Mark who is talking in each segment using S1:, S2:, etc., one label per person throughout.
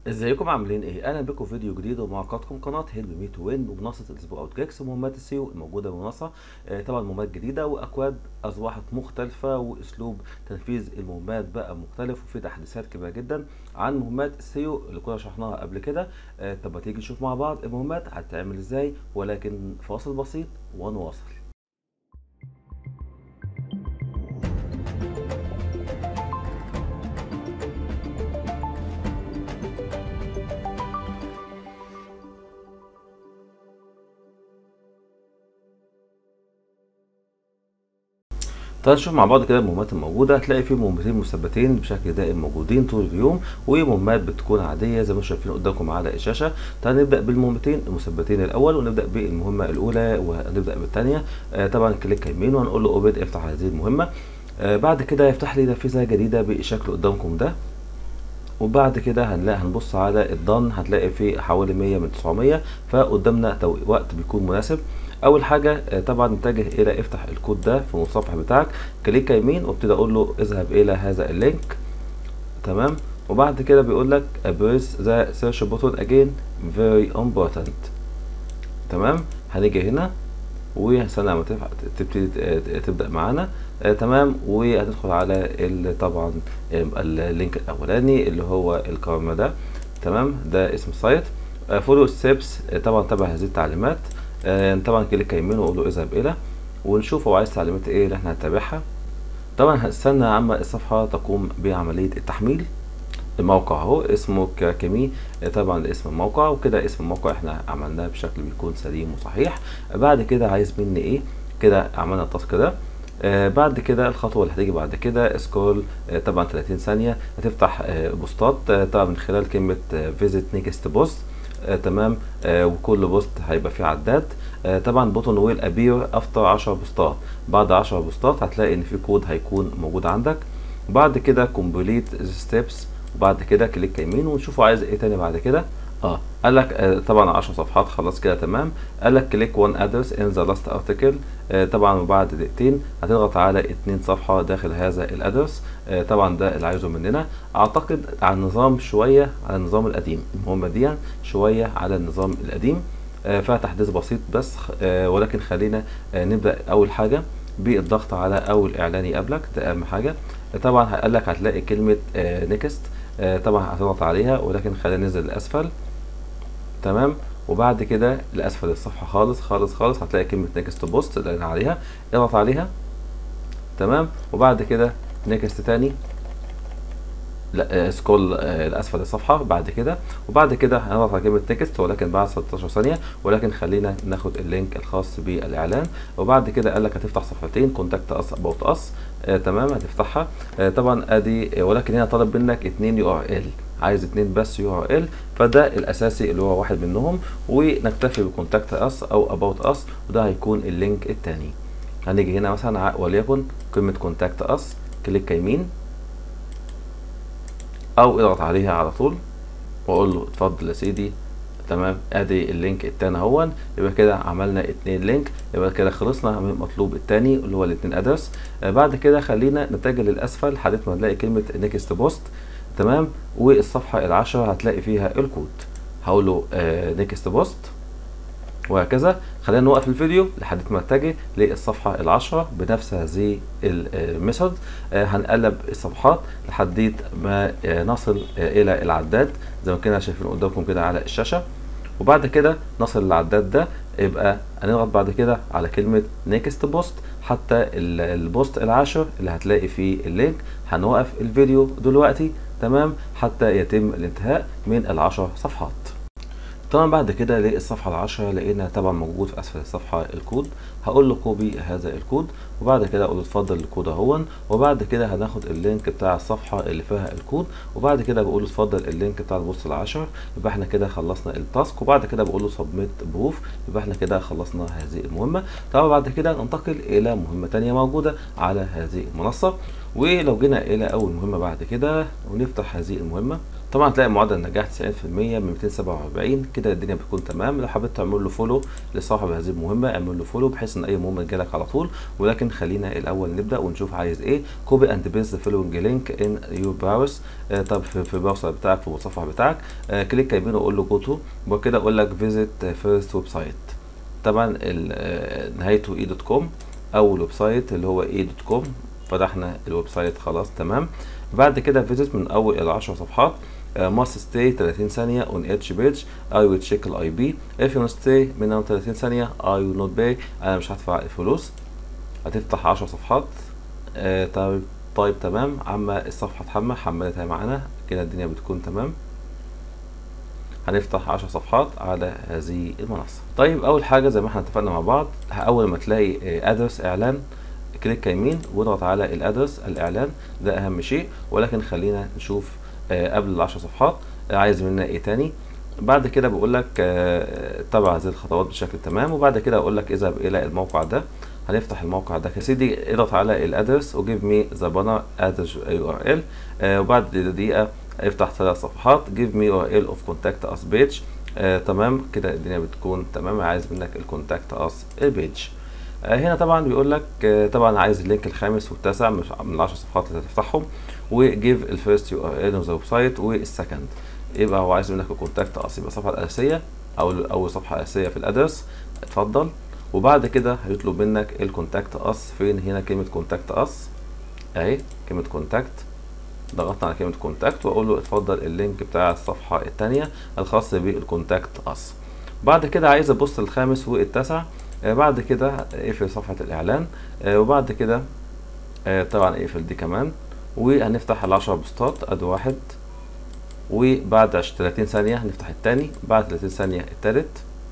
S1: ازيكم عاملين ايه اهلا بكم في فيديو جديد ومعقدكم قناه هيلب مي تو وين ومنصه الاسبوع اوت جيكس ومهمات السيو الموجوده بالمنصه آه طبعا مهمات جديده واكواد اصبحت مختلفه واسلوب تنفيذ المهمات بقى مختلف وفي تحديثات كبيره جدا عن مهمات السيو اللي كنا شرحناها قبل كده آه طب ما تيجي نشوف مع بعض المهمات هتتعمل ازاي ولكن فاصل بسيط ونواصل تعال نشوف مع بعض كده المهمات الموجودة هتلاقي في مهمتين مثبتين بشكل دائم موجودين طول اليوم ومهمات بتكون عادية زي ما شايفين قدامكم على الشاشة تعال نبدأ بالمهمتين المثبتين الأول ونبدأ بالمهمة الأولى ونبدأ بالثانية آه طبعا كليك يمين وهنقول له اوبن افتح هذه المهمة آه بعد كده يفتح لي نافذة جديدة بالشكل قدامكم ده وبعد كده هنلاقي هنبص على الضن هتلاقي في حوالي 100 من 900 فقدامنا وقت بيكون مناسب اول حاجه طبعا نتجه الى افتح الكود ده في المتصفح بتاعك كليك يمين وابتدي اقول له اذهب الى هذا اللينك تمام وبعد كده بيقول لك press the search button again very important تمام هنيجي هنا وهنستنى لما تبتدي تبدا معانا آه تمام وهندخل على طبعا اللينك الاولاني اللي هو القائمه ده تمام ده اسم السايت فولو ستيبس طبعا تبع هذه التعليمات آه طبعا كليك يمين واقول له اذهب الى ونشوف هو عايز تعليمات ايه اللي احنا هنتابعها طبعا هنستنى عما الصفحه تقوم بعمليه التحميل الموقع اهو اسمه كاكامي طبعا ده اسم الموقع وكده اسم الموقع احنا عملناه بشكل بيكون سليم وصحيح بعد كده عايز مني ايه كده عملنا التاسك ده آه بعد كده الخطوه اللي هتيجي بعد كده سكرول آه طبعا 30 ثانيه هتفتح آه بوستات آه طبعا من خلال كلمه فيزيت نيكست بوست آه تمام آه وكل بوست هيبقى فيه عداد آه طبعا بوتون ويل ابير افتر 10 بوستات بعد 10 بوستات هتلاقي ان في كود هيكون موجود عندك وبعد كده كومبليت ستيبس وبعد كده كليك يمين ونشوفه عايز ايه تاني بعد كده اه قال لك آه طبعا 10 صفحات خلاص كده تمام قال لك كليك وان ادرس ان ذا لاست ارتكل طبعا وبعد دقيقتين هتضغط على اتنين صفحه داخل هذا الادرس آه طبعا ده اللي عايزه مننا اعتقد على النظام شويه على النظام القديم المهمه دي شويه على النظام القديم آه فيها تحديث بسيط بس آه ولكن خلينا آه نبدا اول حاجه بالضغط على اول اعلان يقابلك ده اهم حاجه طبعا قال لك هتلاقي كلمه آه نيكست آه طبعا هتضغط عليها ولكن خلينا ننزل لاسفل تمام وبعد كده لاسفل الصفحه خالص خالص خالص هتلاقي كلمه نيكست بوست اللي عليها اضغط عليها تمام وبعد كده نيكست تاني لا سكرول آه لاسفل الصفحه بعد كده وبعد كده هنضغط على كلمه تكست ولكن بعد 16 ثانيه ولكن خلينا ناخد اللينك الخاص بالاعلان وبعد كده قال لك هتفتح صفحتين كونتاكت اس اباوت اس آه تمام هتفتحها آه طبعا ادي ولكن هنا طلب منك اتنين يو ار ال عايز اتنين بس يو ار ال فده الاساسي اللي هو واحد منهم ونكتفي بكونتاكت اس او اباوت اس وده هيكون اللينك الثاني هنيجي هنا مثلا وليكن كلمه كونتاكت اس كليك يمين او اضغط عليها على طول واقول له اتفضل يا سيدي تمام ادي اللينك التاني اهون يبقى كده عملنا اتنين لينك يبقى كده خلصنا من المطلوب التاني اللي هو الاتنين ادرس آه بعد كده خلينا نتجه للاسفل لحد ما نلاقي كلمه نيكست بوست تمام والصفحه العشرة هتلاقي فيها الكود هقول له آه نيكست بوست وهكذا خلينا نوقف الفيديو لحد ما نتجه للصفحة العشرة بنفس هذه الميثود آه هنقلب الصفحات لحد ما آه نصل آه إلى العداد زي ما كنا شايفين قدامكم كده على الشاشة وبعد كده نصل للعداد ده يبقى هنضغط بعد كده على كلمة نيكست بوست حتى البوست العاشر اللي هتلاقي فيه اللينك هنوقف الفيديو دلوقتي تمام حتى يتم الانتهاء من العشر صفحات طبعا بعد كده للصفحة العشرة لقينا طبعا موجود في أسفل الصفحة الكود هقول له كوبي هذا الكود وبعد كده أقول له اتفضل الكود أهون وبعد كده هناخد اللينك بتاع الصفحة اللي فيها الكود وبعد كده بقول له اتفضل اللينك بتاع البوست العشر يبقى احنا كده خلصنا التاسك وبعد كده بقول له سبميت بروف يبقى احنا كده خلصنا هذه المهمة طبعا بعد كده ننتقل إلى مهمة تانية موجودة على هذه المنصة ولو جينا إلى أول مهمة بعد كده ونفتح هذه المهمة طبعا هتلاقي معدل النجاح 90% من 247 كده الدنيا بتكون تمام لو حبيت تعمل له فولو لصاحب هذه المهمه اعمل له فولو بحيث ان اي مهمه تجيلك على طول ولكن خلينا الاول نبدا ونشوف عايز ايه كوبي اند بيست فولوينج لينك ان يور براوس طب في, في البراوزر بتاعك في المتصفح بتاعك آه كليك يمين وقول له جو تو وبعد كده اقول لك فيزيت فيرست ويب سايت طبعا نهايته اي دوت كوم اول ويب سايت اللي هو اي دوت كوم فتحنا الويب سايت خلاص تمام بعد كده فيزيت من اول ال 10 صفحات must stay 30 ثانية on each page I will check ال IP if you stay من 30 ثانية I will not pay أنا مش هدفع الفلوس هتفتح 10 صفحات آه طيب طيب تمام عما الصفحة تحمل حملتها معانا كده الدنيا بتكون تمام هنفتح 10 صفحات على هذه المنصة طيب أول حاجة زي ما احنا اتفقنا مع بعض أول ما تلاقي أدرس إعلان كليك يمين واضغط على الأدرس الإعلان ده أهم شيء ولكن خلينا نشوف آه قبل العشر صفحات آه عايز منا ايه تاني بعد كده بقول لك آه تبع هذه الخطوات بشكل تمام وبعد كده اقول لك اذهب الى الموقع ده هنفتح الموقع ده يا سيدي اضغط على الادرس وجيف مي ذا بانر ادرس يو ار ال وبعد دقيقه افتح ثلاث صفحات جيف مي يو ار ال اوف كونتاكت اس بيج تمام كده الدنيا بتكون تمام عايز منك الكونتاكت اس البيج هنا طبعا بيقول لك طبعا عايز اللينك الخامس والتاسع من العشر صفحات اللي هتفتحهم وجيف الفيرست يو ار ال اوف ذا ويب سايت والسكند يبقى هو عايز منك الكونتاكت اس يبقى الصفحه الاساسيه او اول صفحه اساسيه في الادرس اتفضل وبعد كده هيطلب منك الكونتاكت اس فين هنا كلمه كونتاكت اس اهي كلمه كونتاكت ضغطنا على كلمه كونتاكت واقول له اتفضل اللينك بتاع الصفحه الثانيه الخاص بالكونتاكت اس بعد كده عايز البوست الخامس والتاسع آه بعد كده اقفل صفحه الاعلان آه وبعد كده آه طبعا اقفل دي كمان وهنفتح العشر بوستات ادي واحد وبعد 30 ثانية هنفتح التاني بعد 30 ثانية التالت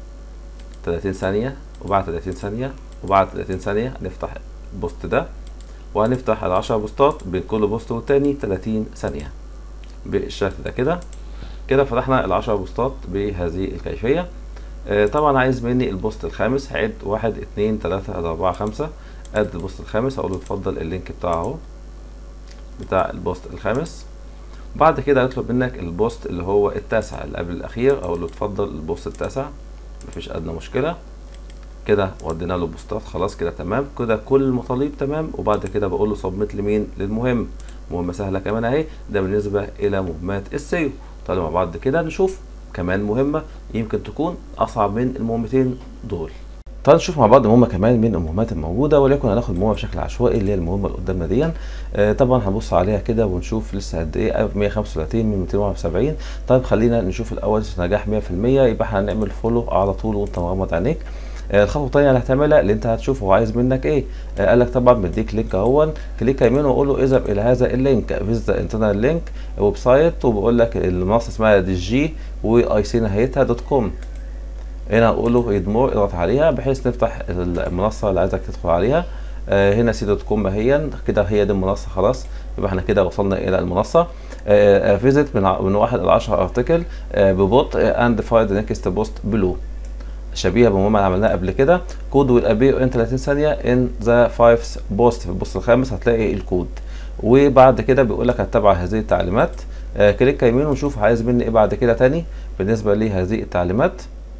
S1: 30 ثانية وبعد 30 ثانية وبعد 30 ثانية هنفتح البوست ده وهنفتح العشر بوستات بين كل بوست والتاني 30 ثانية بالشكل ده كده كده فتحنا العشر بوستات بهذه الكيفية آه طبعا عايز مني البوست الخامس هعد واحد اتنين تلاتة أربعة خمسة اد البوست الخامس اقول له اتفضل اللينك بتاعه اهو بتاع البوست الخامس بعد كده هيطلب منك البوست اللي هو التاسع اللي قبل الاخير اقول له اتفضل البوست التاسع مفيش ادنى مشكله كده ودينا له بوستات خلاص كده تمام كده كل المطالب تمام وبعد كده بقول له سبميت لمين للمهم مهمه سهله كمان اهي ده بالنسبه الى مهمات السيو تعالوا مع بعض كده نشوف كمان مهمه يمكن تكون اصعب من المهمتين دول تعالوا نشوف مع بعض مهمه كمان من المهمات الموجوده وليكن هناخد مهمه بشكل عشوائي اللي هي المهمه اللي قدامنا دي آه طبعا هنبص عليها كده ونشوف لسه قد ايه 135 من 271 طيب خلينا نشوف الاول نجاح 100% يبقى احنا هنعمل فولو على طول وانت مغمض عينيك آه الخطوه الثانيه اللي هتعملها اللي انت هتشوف هو عايز منك ايه آه قال لك طبعا مديك لينك اهون كليك يمين وقول له اذهب الى هذا اللينك فيزيت انترنال لينك ويب سايت وبقول لك المنصه اسمها دي جي واي سي نهايتها دوت كوم هنا اقول له ريد مور اضغط عليها بحيث نفتح المنصه اللي عايزك تدخل عليها آه هنا سي دوت كوم اهيا كده هي دي المنصه خلاص يبقى احنا كده وصلنا الى المنصه فيزيت من من واحد ل 10 ارتكل ببطء اند فايند نيكست بوست بلو شبيهه بالمهمه اللي عملناها قبل كده كود والابي ان 30 ثانيه ان ذا 5 بوست في البوست الخامس هتلاقي الكود وبعد كده بيقول لك هتتبع هذه التعليمات آه كليك يمين ونشوف عايز مني ايه بعد كده تاني بالنسبه لهذه التعليمات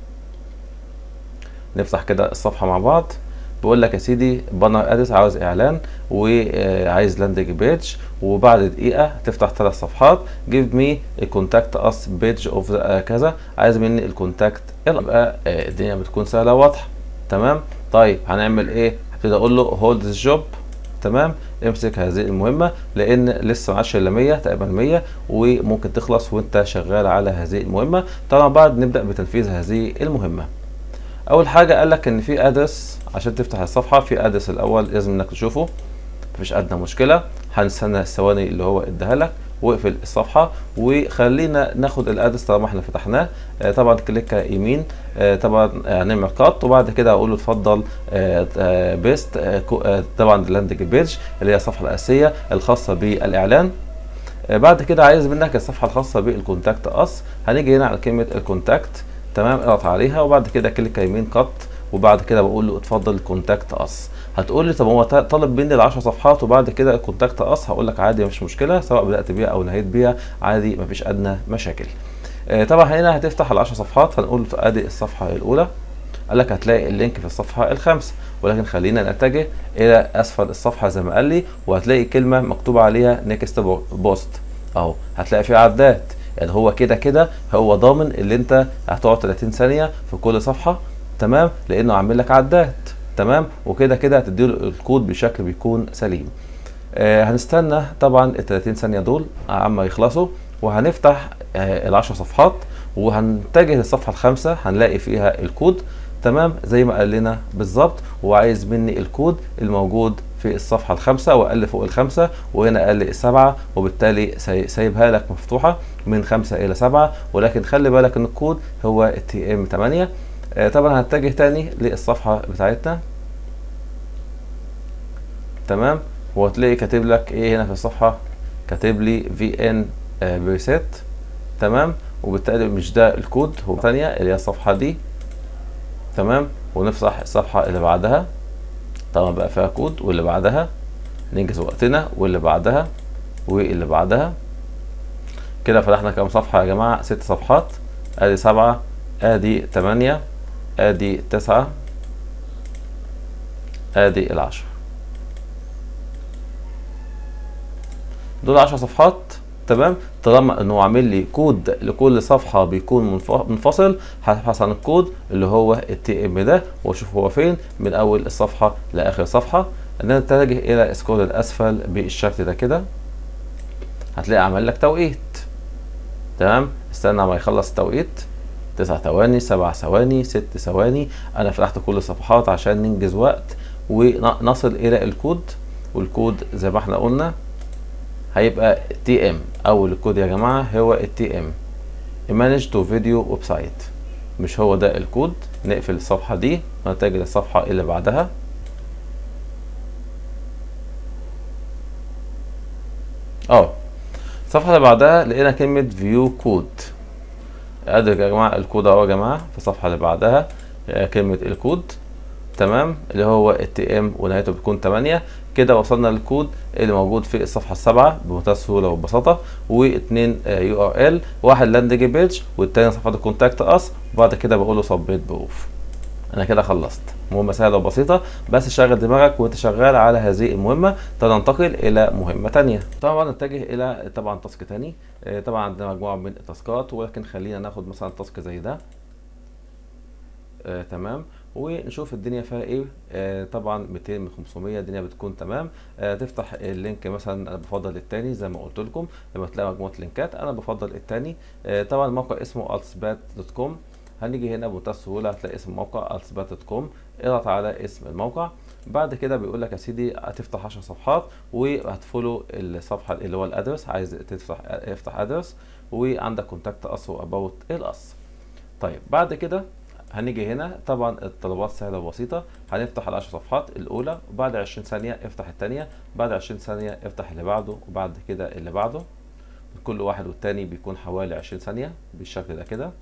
S1: نفتح كده الصفحه مع بعض بيقول لك يا سيدي بانر ادرس عاوز اعلان وعايز لاندنج بيج وبعد دقيقه تفتح ثلاث صفحات جيف مي الكونتاكت اس بيج اوف كذا عايز مني الكونتاكت يبقى الدنيا بتكون سهله واضحه تمام طيب هنعمل ايه هبتدي اقول له هولد ذس جوب تمام امسك هذه المهمه لان لسه معاش الا 100 تقريبا 100 وممكن تخلص وانت شغال على هذه المهمه طبعا بعد نبدا بتنفيذ هذه المهمه اول حاجه قال لك ان في ادرس عشان تفتح الصفحه في ادرس الاول لازم انك تشوفه مفيش ادنى مشكله هنستنى الثواني اللي هو اداها لك واقفل الصفحه وخلينا ناخد الادرس طالما احنا فتحناه آه طبعا كليك يمين آه طبعا هنعمل قط وبعد كده اقول له اتفضل آه بيست طبعا لاندنج بيج اللي هي الصفحه الاساسيه الخاصه بالاعلان بعد كده عايز منك الصفحه الخاصه بالكونتاكت اس هنيجي هنا على كلمه الكونتاكت تمام اضغط عليها وبعد كده كليك يمين قط وبعد كده بقول له اتفضل كونتاكت اس هتقول لي طب هو ط- طالب مني ال 10 صفحات وبعد كده الكونتاكت اس هقول لك عادي مفيش مشكله سواء بدات بيها او نهيت بيها عادي مفيش ادنى مشاكل آه، طبعا هنا هتفتح ال 10 صفحات هنقول ادي الصفحه الاولى قال لك هتلاقي اللينك في الصفحه الخامسه ولكن خلينا نتجه الى اسفل الصفحه زي ما قال لي وهتلاقي كلمه مكتوب عليها نيكست بوست اهو هتلاقي فيها عداد يعني هو كده كده هو ضامن اللي انت هتقعد 30 ثانيه في كل صفحه تمام لانه عامل لك عداد تمام وكده كده هتديله الكود بشكل بيكون سليم آه هنستنى طبعا ال 30 ثانيه دول عما يخلصوا وهنفتح آه ال 10 صفحات وهنتجه للصفحه الخامسه هنلاقي فيها الكود تمام زي ما قال لنا بالظبط وعايز مني الكود الموجود في الصفحه الخامسه وقال لي فوق الخامسه وهنا قال لي السبعه وبالتالي ساي- سايبها لك مفتوحه من خمسه الى سبعه ولكن خلي بالك ان الكود هو التي ام 8 آه طبعا هنتجه تاني للصفحه بتاعتنا تمام وهتلاقي كاتب لك ايه هنا في الصفحه كاتب لي في ان بريسيت تمام وبالتالي مش ده الكود هو ثانيه اللي هي الصفحه دي تمام ونفتح الصفحه اللي بعدها طبعا بقى فيها كود واللي بعدها ننجز وقتنا واللي بعدها واللي بعدها كده فتحنا كام صفحه يا جماعه ست صفحات ادي سبعة ادي تمانية ادي تسعة ادي العشرة دول 10 صفحات تمام طالما انه عامل لي كود لكل صفحه بيكون منف- منفصل هبحث عن الكود اللي هو التي ام ده واشوف هو فين من اول الصفحه لاخر صفحه ان انا اتجه الى سكرول الاسفل بالشكل ده كده هتلاقي عمل لك توقيت تمام استنى ما يخلص التوقيت تسع ثواني سبع ثواني ست ثواني انا فتحت كل الصفحات عشان ننجز وقت ونصل الى الكود والكود زي ما احنا قلنا هيبقى تي ام اول الكود يا جماعه هو التي ام manage to video ويب سايت مش هو ده الكود نقفل الصفحه دي ونتجه للصفحه اللي بعدها اه الصفحه اللي بعدها لقينا كلمه فيو كود ادي يا جماعه الكود اهو يا جماعه في الصفحه اللي بعدها آه، كلمه الكود تمام اللي هو التي ام ونهايته بتكون 8 كده وصلنا للكود اللي موجود في الصفحه السابعه بمنتهى السهوله والبساطه واثنين يو ار ال واحد لاندنج بيج والتاني صفحه الكونتاكت اس وبعد كده بقول له سبميت بروف انا كده خلصت مهمه سهله وبسيطه بس شغل دماغك وانت شغال على هذه المهمه تنتقل الى مهمه تانية طبعا نتجه الى طبعا تاسك تاني آه، طبعا عندنا مجموعه من التاسكات ولكن خلينا ناخد مثلا تاسك زي ده آه، تمام ونشوف الدنيا فيها ايه آه طبعا 200 من 500 الدنيا بتكون تمام آه تفتح اللينك مثلا انا بفضل التاني زي ما قلت لكم لما تلاقي مجموعه لينكات انا بفضل التاني آه طبعا الموقع اسمه altsbat.com هنيجي هنا بمنتهى السهوله هتلاقي اسم الموقع altsbat.com اضغط على اسم الموقع بعد كده بيقول لك يا سيدي هتفتح 10 صفحات وهتفولو الصفحه اللي هو الادرس عايز تفتح افتح ادرس وعندك كونتاكت اس واباوت الاس طيب بعد كده هنيجي هنا طبعا الطلبات سهله وبسيطه هنفتح العشر صفحات الاولى وبعد 20 ثانيه افتح الثانيه بعد 20 ثانيه افتح اللي بعده وبعد كده اللي بعده كل واحد والتاني بيكون حوالي 20 ثانيه بالشكل ده كده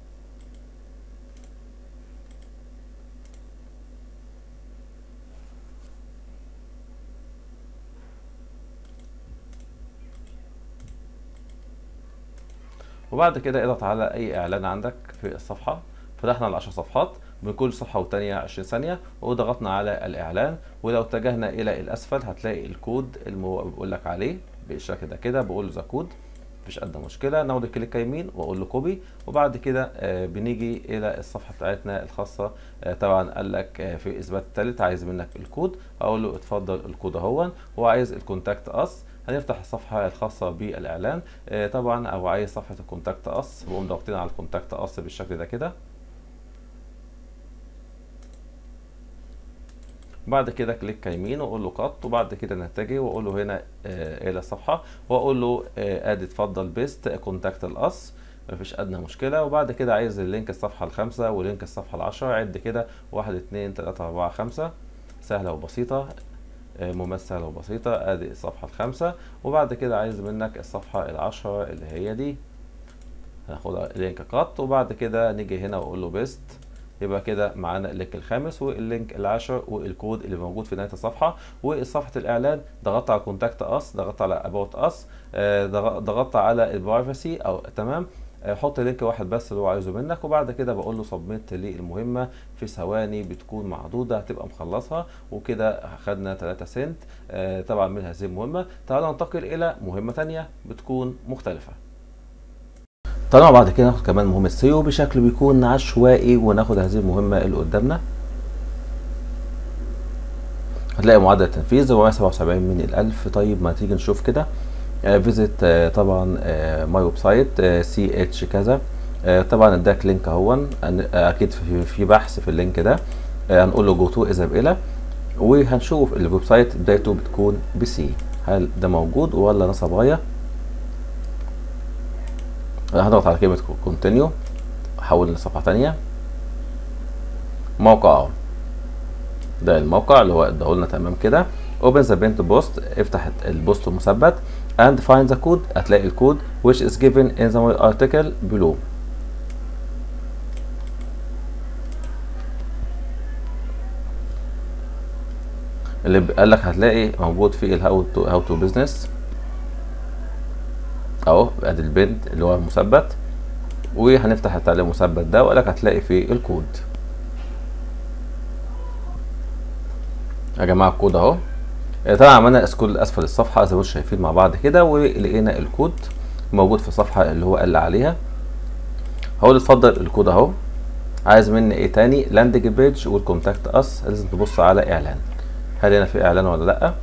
S1: وبعد كده اضغط على اي اعلان عندك في الصفحه فتحنا العشر صفحات من كل صفحه والتانيه 20 ثانيه وضغطنا على الاعلان ولو اتجهنا الى الاسفل هتلاقي الكود اللي هو بيقول لك عليه بالشكل ده كده بقول له ذا كود مفيش ادنى مشكله ناخد كليك يمين واقول له كوبي وبعد كده آه بنيجي الى الصفحه بتاعتنا الخاصه آه طبعا قال لك آه في اثبات الثالث عايز منك الكود اقول له اتفضل الكود اهون وعايز الكونتاكت اس هنفتح الصفحه الخاصه بالاعلان آه طبعا او عايز صفحه الكونتاكت اس بقوم ضاغطين على الكونتاكت اس بالشكل ده كده بعد كده كليك يمين واقول له قط وبعد كده نتجه واقول له هنا آه الى الصفحه واقول له آه ادي اتفضل بيست كونتاكت الاس مفيش ادنى مشكله وبعد كده عايز اللينك الصفحه الخامسه ولينك الصفحه العشرة عد كده واحد اتنين تلاته اربعه خمسه سهله وبسيطه آه ممارسه سهله وبسيطه ادي الصفحه الخامسه وبعد كده عايز منك الصفحه العشرة اللي هي دي هناخدها لينك قط وبعد كده نيجي هنا واقول له بيست يبقى كده معانا اللينك الخامس واللينك العاشر والكود اللي موجود في نهايه الصفحه وصفحه الاعلان ضغطت على كونتاكت اس ضغطت على اباوت اس ضغطت على البرايفسي او تمام آه، حط لينك واحد بس اللي هو عايزه منك وبعد كده بقول له سبميت للمهمه في ثواني بتكون معدوده هتبقى مخلصها وكده خدنا 3 سنت آه، طبعا من هذه المهمه تعالوا ننتقل الى مهمه ثانيه بتكون مختلفه طالما بعد كده ناخد كمان مهمة سيو بشكل بيكون عشوائي وناخد هذه المهمة اللي قدامنا هتلاقي معدل التنفيذ 477 من الألف طيب ما تيجي نشوف كده فيزيت طبعا ماي ويب سايت سي اتش كذا آه، طبعا اداك لينك اهون أن- اكيد في, في بحث في اللينك ده آه، هنقول له جو تو اذهب الى وهنشوف الويب سايت بدايته بتكون بسي هل ده موجود ولا نصب غايه هضغط على كلمة كونتينيو احول لصفحة تانية موقع اهو ده الموقع اللي هو اداهولنا تمام كده open the print post افتح البوست المثبت and find the code هتلاقي الكود which is given in the article below اللي قال لك هتلاقي موجود في الهاو تو هاو تو بزنس اهو ادي البنت اللي هو المثبت وهنفتح التعليق المثبت ده وقال لك هتلاقي فيه الكود يا جماعه الكود اهو آه، طبعا عملنا سكرول اسفل الصفحه زي ما انتم شايفين مع بعض كده ولقينا الكود موجود في الصفحه اللي هو قال عليها هقول اتفضل الكود اهو عايز مني ايه تاني لاندنج بيج والكونتاكت اس لازم تبص على اعلان هل هنا في اعلان ولا لا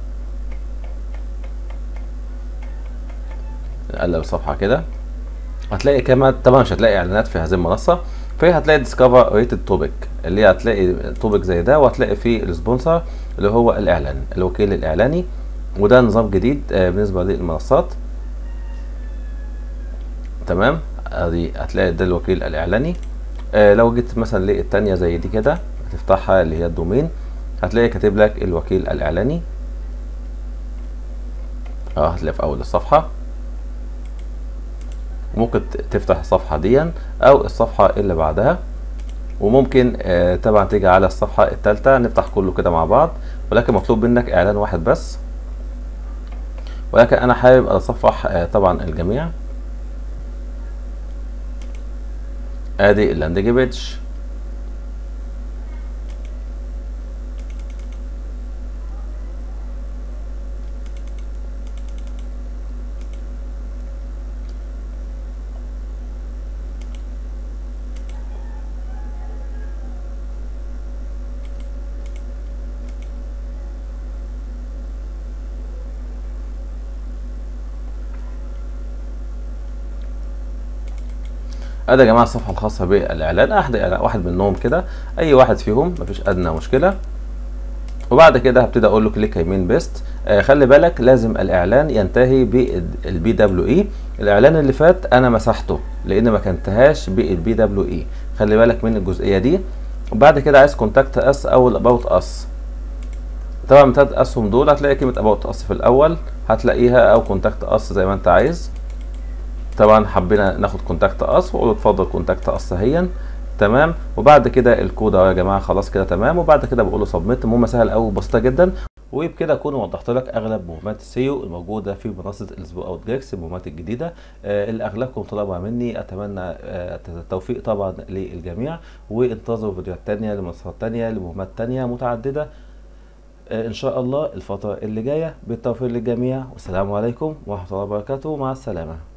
S1: نقلب الصفحه كده هتلاقي كمان طبعا مش هتلاقي اعلانات في هذه المنصه فهتلاقي ديسكفر ريتد توبيك اللي هي هتلاقي توبيك زي ده وهتلاقي فيه السبونسر اللي هو الاعلان الوكيل الاعلاني وده نظام جديد آه، بالنسبه للمنصات تمام ادي هتلاقي ده الوكيل الاعلاني آه لو جيت مثلا للتانية زي دي كده هتفتحها اللي هي الدومين هتلاقي كاتب لك الوكيل الاعلاني اه هتلاقي في اول الصفحه ممكن ت- تفتح الصفحة دي أو الصفحة اللي بعدها وممكن آه، طبعا تيجي على الصفحة التالتة نفتح كله كده مع بعض ولكن مطلوب منك إعلان واحد بس ولكن أنا حابب أتصفح آه، طبعا الجميع ادي اللاندنج بيج ادي يا جماعه الصفحه الخاصه بالاعلان احد واحد منهم كده اي واحد فيهم مفيش ادنى مشكله وبعد كده هبتدي اقول له كليك يمين بيست آه خلي بالك لازم الاعلان ينتهي بالبي دبليو اي الاعلان اللي فات انا مسحته لان ما كنتهاش بالبي دبليو اي خلي بالك من الجزئيه دي وبعد كده عايز كونتاكت اس او اباوت اس طبعا من تلات اسهم دول هتلاقي كلمه اباوت اس في الاول هتلاقيها او كونتاكت اس زي ما انت عايز طبعا حبينا ناخد كونتاكت اس واقول له اتفضل كونتاكت اس اهيا تمام وبعد كده الكود اهو يا جماعه خلاص كده تمام وبعد كده بقول له سبميت مهمه سهله قوي وبسيطه جدا وبكده اكون وضحت لك اغلب مهمات السيو الموجوده في منصه الاسبوع اوت جيكس المهمات الجديده آه اللي اغلبكم طلبها مني اتمنى آه التوفيق طبعا للجميع وانتظروا فيديوهات تانية لمنصات تانية لمهمات تانية متعدده آه ان شاء الله الفتره اللي جايه بالتوفيق للجميع والسلام عليكم ورحمه الله وبركاته مع السلامه